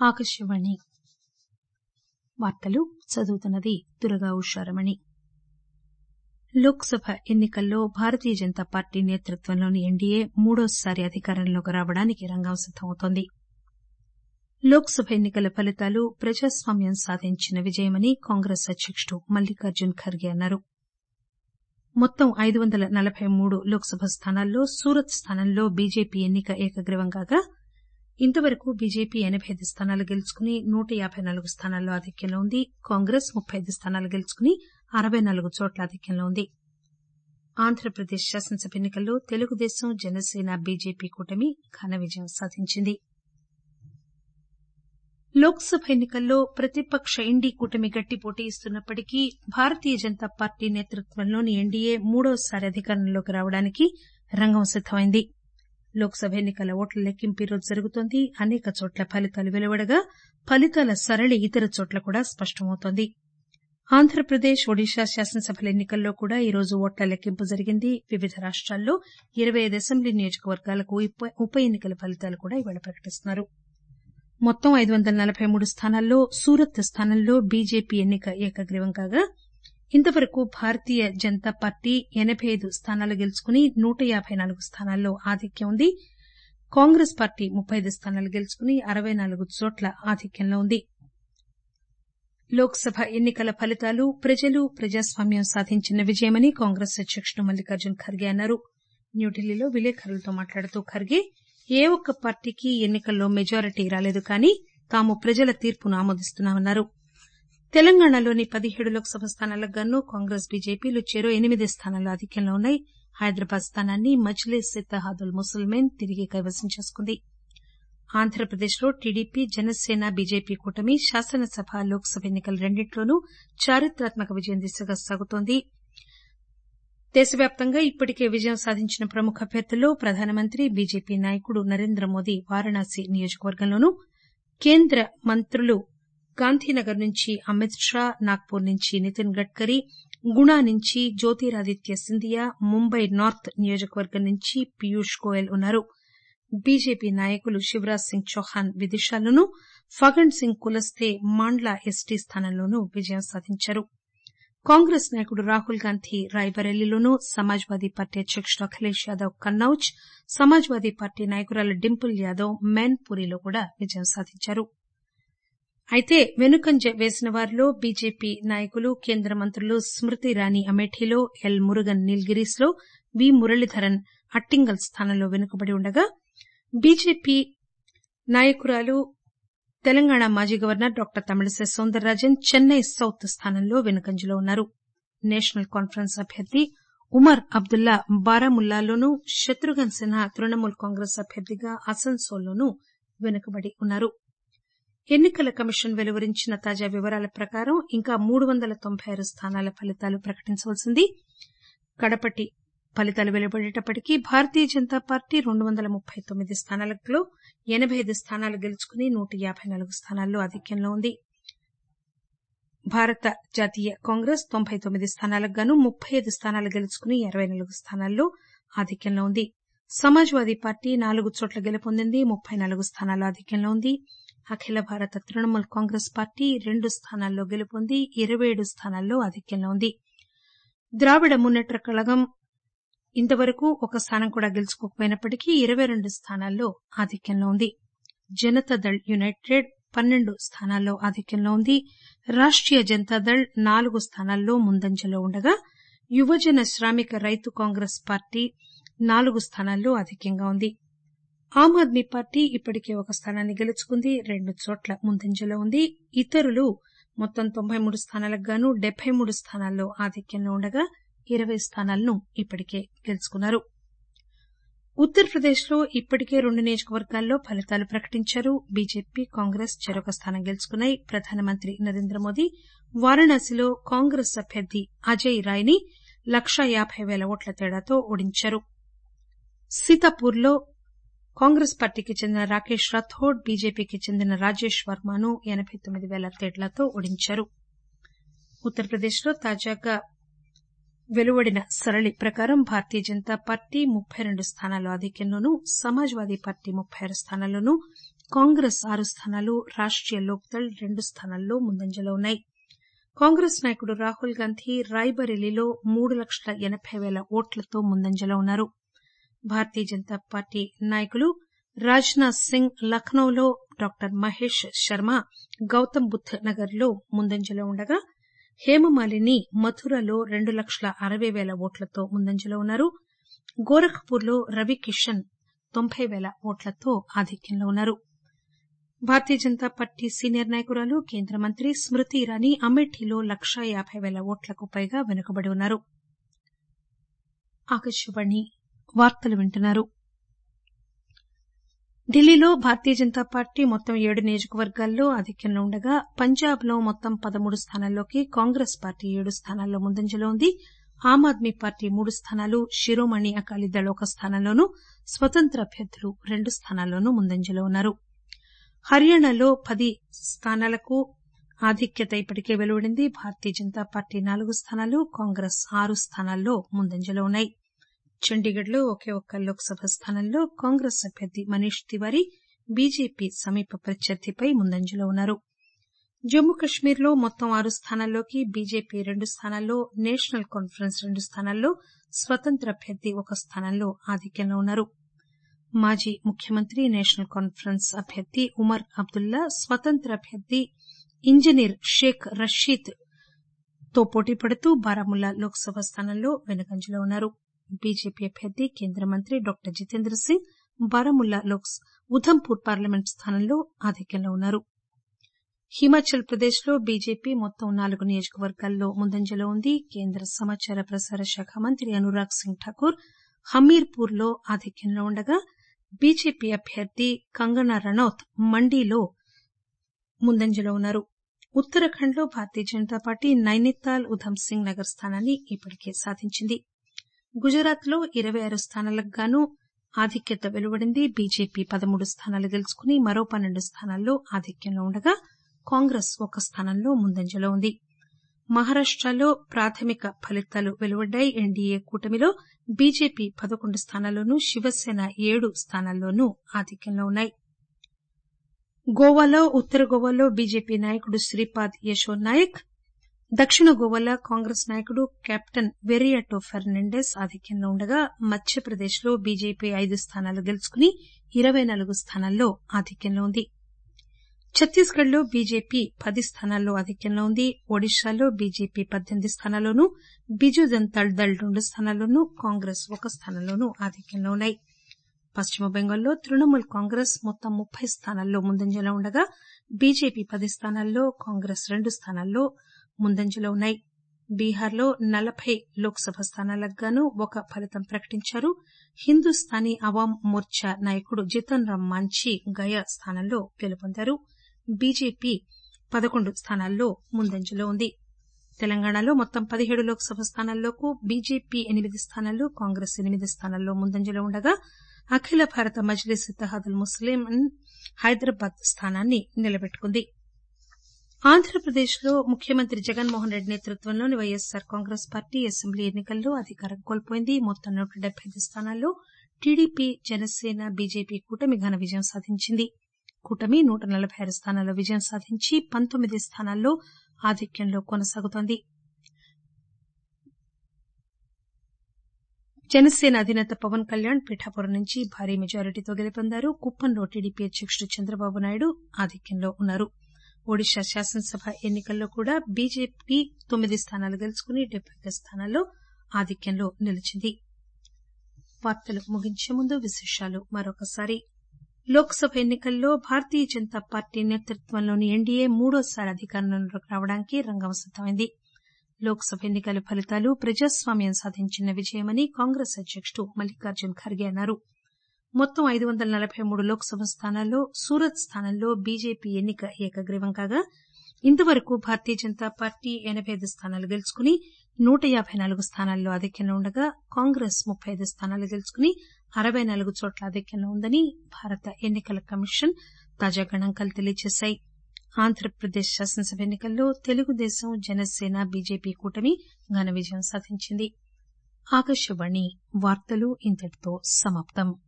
ఆకాశవాణి వార్తలు చదువుతున్నది దుర్గా ఉషారమణి లోక్ సభ ఎన్నికల్లో భారతీయ జనతా పార్టీ నేతృత్వంలోని ఎన్డీఏ మూడోసారి అధికారంలోకి రావడానికి రంగం సిద్దమవుతోంది లోక్ సభ ఎన్నికల ఫలితాలు ప్రజాస్వామ్యం సాధించిన విజయమని కాంగ్రెస్ అధ్యకుడు మల్లికార్జున్ ఖర్గే అన్నారు మొత్తం ఐదు వందల నలబై మూడు లోక్ సభ స్థానాల్లో సూరత్ స్థానంలో బీజేపీ ఎన్నిక ఏకగ్రీవం కాగా ఇంతవరకు బీజేపీ ఎనబై ఐదు స్థానాలు గెలుచుకుని నూట యాబై నాలుగు స్థానాల్లో ఆధిక్యంలో ఉంది కాంగ్రెస్ ముప్పై ఐదు స్థానాలు గెలుచుకుని అరవై నాలుగు చోట్ల ఆధిక్యంలో ఉంది ఆంధ్రప్రదేశ్ శాసనసభ ఎన్నికల్లో తెలుగుదేశం జనసేన బీజేపీ కూటమి ఘన విజయం సాధించింది లోక్ సభ ఎన్నికల్లో ప్రతిపక్ష ఇండీ కూటమి గట్టి పోటీ ఇస్తున్నప్పటికీ భారతీయ జనతా పార్టీ నేతృత్వంలోని ఎన్డీఏ మూడోసారి అధికారంలోకి రావడానికి రంగం సిద్దమైంది లోక్ సభ ఎన్నికల ఓట్ల లెక్కింపు ఈరోజు జరుగుతోంది అనేక చోట్ల ఫలితాలు వెలువడగా ఫలితాల సరళి ఇతర చోట్ల కూడా స్పష్టమవుతోంది ఆంధ్రప్రదేశ్ ఒడిశా శాసనసభల ఎన్నికల్లో కూడా ఈరోజు ఓట్ల లెక్కింపు జరిగింది వివిధ రాష్టాల్లో ఇరవై ఐదు అసెంబ్లీ నియోజకవర్గాలకు ఉప ఎన్నికల ఫలితాలు కూడా ఇవాళ ప్రకటిస్తున్నారు మొత్తం ఐదు వందల నలబై మూడు స్థానాల్లో సూరత్ స్థానంలో బీజేపీ ఎన్నిక ఏకగ్రీవం కాగా ఇంతవరకు భారతీయ జనతా పార్టీ ఎనబై ఐదు స్థానాలు గెలుచుకుని నూట యాబై నాలుగు స్థానాల్లో ఆధిక్యం ఉంది కాంగ్రెస్ పార్టీ ముప్పై ఐదు స్థానాలు గెలుచుకుని అరవై నాలుగు చోట్ల ఆధిక్యంలో ఉంది లోక్ సభ ఎన్నికల ఫలితాలు ప్రజలు ప్రజాస్వామ్యం సాధించిన విజయమని కాంగ్రెస్ అధ్యకుడు మల్లికార్జున్ ఖర్గే అన్నారు న్యూఢిల్లీలో విలేకరులతో మాట్లాడుతూ ఖర్గే ఏ ఒక్క పార్టీకి ఎన్నికల్లో మెజారిటీ రాలేదు కానీ తాము ప్రజల తీర్పును ఆమోదిస్తున్నామన్నారు తెలంగాణలోని పదిహేడు లోక్సభ స్థానాలకు గాను కాంగ్రెస్ బీజేపీలు చెరో ఎనిమిది స్థానాల్లో ఆధిక్యంలో ఉన్నాయి హైదరాబాద్ స్థానాన్ని మజ్లీస్ ఇత్తహాదుల్ ముసల్మేన్ తిరిగి కైవసం చేసుకుంది ఆంధ్రప్రదేశ్లో టీడీపీ జనసేన బీజేపీ కూటమి శాసనసభ లోక్సభ ఎన్నికల రెండింటిలోనూ చారిత్రాత్మక విజయం దిశగా సాగుతోంది దేశవ్యాప్తంగా ఇప్పటికే విజయం సాధించిన ప్రముఖ అభ్యర్థుల్లో ప్రధానమంత్రి బీజేపీ నాయకుడు నరేంద్ర మోదీ వారణాసి నియోజకవర్గంలోనూ కేంద్ర మంత్రులు గాంధీనగర్ నుంచి అమిత్ షా నాగ్పూర్ నుంచి నితిన్ గడ్కరీ గుణా నుంచి జ్యోతిరాదిత్య సింధియా ముంబై నార్త్ నియోజకవర్గం నుంచి పీయూష్ గోయల్ ఉన్నారు బీజేపీ నాయకులు శివరాజ్ సింగ్ చౌహాన్ విదిశాలోనూ ఫగన్ సింగ్ కులస్తే మాండ్లా ఎస్టీ స్థానంలోనూ విజయం సాధించారు కాంగ్రెస్ నాయకుడు రాహుల్ గాంధీ రాయ్బరేలీలోనూ సమాజ్వాదీ పార్టీ అధ్యకుడు అఖిలేష్ యాదవ్ కన్నౌజ్ సమాజ్వాదీ పార్టీ నాయకురాలు డింపుల్ యాదవ్ మెన్పురిలో కూడా విజయం సాధించారు అయితే వెనుకంజ వేసిన వారిలో బీజేపీ నాయకులు కేంద్ర మంత్రులు స్మృతి ఇరానీ అమేఠీలో ఎల్ మురుగన్ నీల్గిరీస్ లో వి మురళీధరన్ అట్టింగల్ స్థానంలో వెనుకబడి ఉండగా బీజేపీ నాయకురాలు తెలంగాణ మాజీ governor doctor Tamilisai Soundararajan Chennai south స్థానంలో వెనుకంజలో ఉన్నారు నేషనల్ కాన్ఫరెన్స్ అభ్యర్థి ఉమర్ అబ్దుల్లా బారాముల్లాలోనూ శత్రుఘ్న సిన్హా తృణమూల్ కాంగ్రెస్ అభ్యర్థిగా అసన్సోల్లోనూ వెనుకబడి ఉన్నారు ఎన్నికల కమిషన్ వెలువరించిన తాజా వివరాల ప్రకారం ఇంకా మూడు వందల తొంభై ఆరు స్థానాల ఫలితాలు ప్రకటించవలసింది కడపటి ఫలితాలు వెలువడేటప్పటికీ భారతీయ జనతా పార్టీ రెండు వందల ముప్పై తొమ్మిది స్థానాలలో ఎనబై ఐదు స్థానాలు గెలుచుకుని నూట యాబై నాలుగు స్థానాల్లో ఆధిక్యంలో ఉంది భారత జాతీయ కాంగ్రెస్ తొంభై తొమ్మిది స్థానాలకు గాను ముప్పై ఐదు స్థానాలు గెలుచుకుని అరవై నాలుగు స్థానాల్లో ఆధిక్యంలో ఉంది సమాజ్వాదీ పార్టీ నాలుగు చోట్ల గెలుపొందింది ముప్పై నాలుగు స్థానాల్లో ఆధిక్యంలో ఉంది అఖిల భారత తృణమూల్ కాంగ్రెస్ పార్టీ రెండు స్థానాల్లో గెలుపొంది ఇరవై ఏడు స్థానాల్లో ఆధిక్యంలో ఉంది ద్రావిడ మున్నెట్ర కళగం ఇంతవరకు ఒక స్థానం కూడా గెలుచుకోకపోయినప్పటికీ ఇరవై రెండు స్థానాల్లో ఆధిక్యంలో ఉంది జనతాదళ్ యునైటెడ్ పన్నెండు స్థానాల్లో ఆధిక్యంలో ఉంది రాష్టీయ జనతాదళ్ నాలుగు స్థానాల్లో ముందంజలో ఉండగా యువజన శ్రామిక రైతు కాంగ్రెస్ పార్టీ నాలుగు స్థానాల్లో ఆధిక్యంగా ఉంది ఆమ్ ఆద్మీ పార్టీ ఇప్పటికే ఒక స్థానాన్ని గెలుచుకుంది రెండు చోట్ల ముందంజలో ఉంది ఇతరులు మొత్తం తొంభై మూడు స్థానాలకు గాను డెబ్బై మూడు స్థానాల్లో ఆధిక్యంలో ఉండగా ఇరవై స్థానాలను ఇప్పటికే గెలుచుకున్నారు ఉత్తరప్రదేశ్ లో ఇప్పటికే రెండు నియోజకవర్గాల్లో ఫలితాలు ప్రకటించారు బీజేపీ కాంగ్రెస్ చెరొక స్థానం గెలుచుకున్నాయి ప్రధానమంత్రి నరేంద్ర మోదీ వారణాసిలో కాంగ్రెస్ అభ్యర్థి అజయ్ రాయ్ ని లక్షా యాబై పేల ఓట్ల తేడాతో ఓడించారు సీతాపూర్ లో కాంగ్రెస్ పార్టీకి చెందిన రాకేష్ రాథోడ్ బీజేపీకి చెందిన రాజేష్ వర్మను ఎనబై తొమ్మిది పేల తేడాతో ఓడించారు ఉత్తరప్రదేశ్ లో తాజాగా వెలువడిన సరళి ప్రకారం భారతీయ జనతా పార్టీ ముప్పై రెండు స్థానాల్లో ఆధిక్యంలోనూ సమాజ్వాదీ పార్టీ ముప్పై ఆరు స్థానాల్లోనూ కాంగ్రెస్ ఆరు స్థానాలు రాష్టీయ లోక్దళ్ రెండు స్థానాల్లో ముందంజలో ఉన్నాయి కాంగ్రెస్ నాయకుడు రాహుల్ గాంధీ రాయ్బరేలీలో మూడు లక్షల ఎనబై పేల ఓట్లతో ముందంజలో ఉన్నారు భారతీయ జనతా పార్టీ నాయకులు రాజ్నాథ్ సింగ్ లఖనౌలో డాక్టర్ మహేష్ శర్మ గౌతమ్ బుద్ద నగర్ లో ముందంజలో ఉండగా హేమమాలిని మథురలో రెండు లక్షల అరవై పేల ఓట్లతో ముందంజలో ఉన్నారు గోరఖ్ పూర్ లో రవికిషన్ తొంభై పేల ఓట్లతో ఆధిక్యంలో ఉన్నారు భారతీయ జనతా పార్టీ సీనియర్ నాయకురాలు కేంద్ర మంత్రి స్మృతి ఇరానీ అమేఠీలో లక్షా యాబై పేల ఓట్లకు పైగా వెనుకబడి ఉన్నారు ఢిల్లీలో భారతీయ జనతా పార్టీ మొత్తం ఏడు నియోజకవర్గాల్లో ఆధిక్యంలో ఉండగా పంజాబ్ లో మొత్తం పదమూడు స్థానాల్లోకి కాంగ్రెస్ పార్టీ ఏడు స్థానాల్లో ముందంజలో ఉంది ఆమ్ ఆద్మీ పార్టీ మూడు స్థానాలు శిరోమణి అకాలీదళ్ ఒక స్థానంలోనూ స్వతంత్ర అభ్యర్థులు రెండు స్థానాల్లోనూ ముందంజలో ఉన్నారు హర్యానాలో పది స్థానాలకు ఆధిక్యత ఇప్పటికే వెలువడింది భారతీయ జనతా పార్టీ నాలుగు స్థానాలు కాంగ్రెస్ ఆరు స్థానాల్లో ముందంజలో ఉన్నాయి చండీగఢ్ లో ఒకే ఒక్క లోక్సభ స్థానంలో కాంగ్రెస్ అభ్యర్థి మనీష్ తివారీ బీజేపీ సమీప ప్రత్యర్థిపై ముందంజలో ఉన్నారు జమ్మూ కశ్మీర్ లో మొత్తం ఆరు స్థానాల్లోకి బీజేపీ రెండు స్థానాల్లో నేషనల్ కాన్ఫరెన్స్ రెండు స్థానాల్లో స్వతంత్ర అభ్యర్థి ఒక స్థానంలో ఆధిక్యంలో ఉన్నారు మాజీ ముఖ్యమంత్రి నేషనల్ కాన్ఫరెన్స్ అభ్యర్థి ఉమర్ అబ్దుల్లా స్వతంత్ర అభ్యర్థి ఇంజనీర్ షేక్ రషీద్ తో పోటీ పడుతూ బారాముల్లా లోక్సభ స్థానంలో వెనుకంజలో ఉన్నారు బీజేపీ అభ్యర్థి కేంద్ర మంత్రి డాక్టర్ జితేంద్ర సింగ్ బారాముల్లా ఉధంపూర్ పార్లమెంట్ స్థానంలో ఆధిక్యంలో ఉన్నారు హిమాచల్ ప్రదేశ్ లో బీజేపీ మొత్తం నాలుగు నియోజకవర్గాల్లో ముందంజలో ఉంది కేంద్ర సమాచార ప్రసార శాఖ మంత్రి అనురాగ్ సింగ్ ఠాకూర్ హమీర్పూర్ లో ఆధిక్యంలో ఉండగా బీజేపీ అభ్యర్థి కంగనా రనౌత్ మండీలో ముందంజలో ఉన్నారు ఉత్తరాఖండ్ లో భారతీయ జనతా పార్టీ నైనితాల్ ఉధమ్ సింగ్ నగర్ స్థానాన్ని ఇప్పటికే సాధించింది గుజరాత్ లో ఇరవై ఆరు స్థానాలకు గాను ఆధిక్యత వెలువడింది బీజేపీ పదమూడు స్థానాలు గెలుచుకుని మరో పన్నెండు స్థానాల్లో ఆధిక్యంలో ఉండగా కాంగ్రెస్ ఒక స్థానంలో ముందంజలో ఉంది మహారాష్టలో ప్రాథమిక ఫలితాలు వెలువడ్డాయి ఎన్డీఏ కూటమిలో బీజేపీ పదకొండు స్థానాల్లోనూ శివసేన ఏడు స్థానాల్లోనూ ఆధిక్యంలో ఉన్నాయి గోవాలో ఉత్తర గోవాలో బీజేపీ నాయకుడు శ్రీపాద్ యశో నాయక్ దక్షిణ గోవాలో కాంగ్రెస్ నాయకుడు కెప్టెన్ వెరియాటో ఫెర్నాండెస్ ఆధిక్యంలో ఉండగా మధ్యప్రదేశ్ లో బీజేపీ ఐదు స్థానాలు గెలుచుకుని ఇరవై నాలుగు స్థానాల్లో ఆధిక్యంలో ఉంది ఛత్తీస్గఢ్ లో బీజేపీ పది స్థానాల్లో ఆధిక్యంలో ఉంది ఒడిశాలో బీజేపీ పద్దెనిమిది స్థానాల్లోనూ బిజు జనతాళ్ దళ్ రెండు స్థానాల్లోనూ కాంగ్రెస్ ఒక స్థానంలోనూ ఆధిక్యంలో ఉన్నాయి పశ్చిమ బెంగాల్లో తృణమూల్ కాంగ్రెస్ మొత్తం ముప్పై స్థానాల్లో ముందంజలో ఉండగా బీజేపీ పది స్థానాల్లో కాంగ్రెస్ రెండు స్థానాల్లో ముందంజలో ఉన్నాయి బీహార్లో నలబై లోక్సభ స్థానాలకు గాను ఒక ఫలితం ప్రకటించారు హిందూస్థానీ అవాం మోర్చా నాయకుడు జితన్ రామ్ మాంఝీ గయా స్థానంలో గెలుపొందారు బీజేపీ పదకొండు స్థానాల్లో ముందంజలో ఉంది తెలంగాణలో మొత్తం పదిహేడు లోక్సభ స్థానాల్లోకి బీజేపీ ఎనిమిది స్థానాల్లో కాంగ్రెస్ ఎనిమిది స్థానాల్లో ముందంజలో ఉండగా అఖిల భారత మజ్లిస్ ఇత్తహాదుల్ ముస్లిమీన్ హైదరాబాద్ స్థానాన్ని నిలబెట్టుకుంది ఆంధ్రప్రదేశ్ లో ముఖ్యమంత్రి జగన్మోహన్ రెడ్డి నేతృత్వంలోని వైఎస్సార్ కాంగ్రెస్ పార్టీ అసెంబ్లీ ఎన్నికల్లో అధికారం కోల్పోయింది మొత్తం నూట డెబ్బై ఐదు స్థానాల్లో టీడీపీ జనసేన బీజేపీ కూటమి ఘన విజయం సాధించింది కూటమి నూట నలబై ఆరు స్థానాల్లో విజయం సాధించి పంతొమ్మిది స్థానాల్లో ఆధిక్యంలో కొనసాగుతోంది జనసేన అధినేత పవన్ కళ్యాణ్ పిఠాపురం నుంచి భారీ మెజారిటీతో గెలుపొందారు కుప్పంలో టీడీపీ అధ్యకుడు చంద్రబాబు నాయుడు ఆధిక్యంలో ఉన్నారు ఒడిశా శాసనసభ ఎన్నికల్లో కూడా బీజేపీ తొమ్మిది స్థానాలు గెలుచుకుని డెబ్బై ఒక్క స్థానాల్లో ఆధిక్యంలో నిలిచింది వార్తలు ముగించే ముందు విశేషాలు మరొకసారి లోక్సభ ఎన్నికల్లో భారతీయ జనతా పార్టీ నేతృత్వంలోని ఎన్డీఏ మూడోసారి అధికారంలోకి రావడానికి రంగం సిద్దమైంది లోక్సభ ఎన్నికల ఫలితాలు ప్రజాస్వామ్యం సాధించిన విజయమని కాంగ్రెస్ అధ్యకుడు మల్లికార్జున్ ఖర్గే అన్నారు మొత్తం ఐదు వందల నలబై మూడు లోక్సభ స్థానాల్లో సూరత్ స్థానంలో బీజేపీ ఎన్నిక ఏకగ్రీవం కాగా ఇంతవరకు భారతీయ జనతా పార్టీ ఎనబై ఐదు స్థానాలు గెలుచుకుని నూట యాబై నాలుగు స్థానాల్లో ఆధిక్యంలో ఉండగా కాంగ్రెస్ ముప్పై ఐదు స్థానాలు గెలుచుకుని అరవై నాలుగు చోట్ల ఆధిక్యంలో ఉందని భారత ఎన్నికల కమిషన్ తాజా గణాంకాలు తెలియజేశాయి ఆంధ్రప్రదేశ్ శాసనసభ ఎన్నికల్లో తెలుగుదేశం జనసేన బీజేపీ కూటమి ఘన విజయం సాధించింది ఆకాశవాణి వార్తలు ఇంతటితో సమాప్తం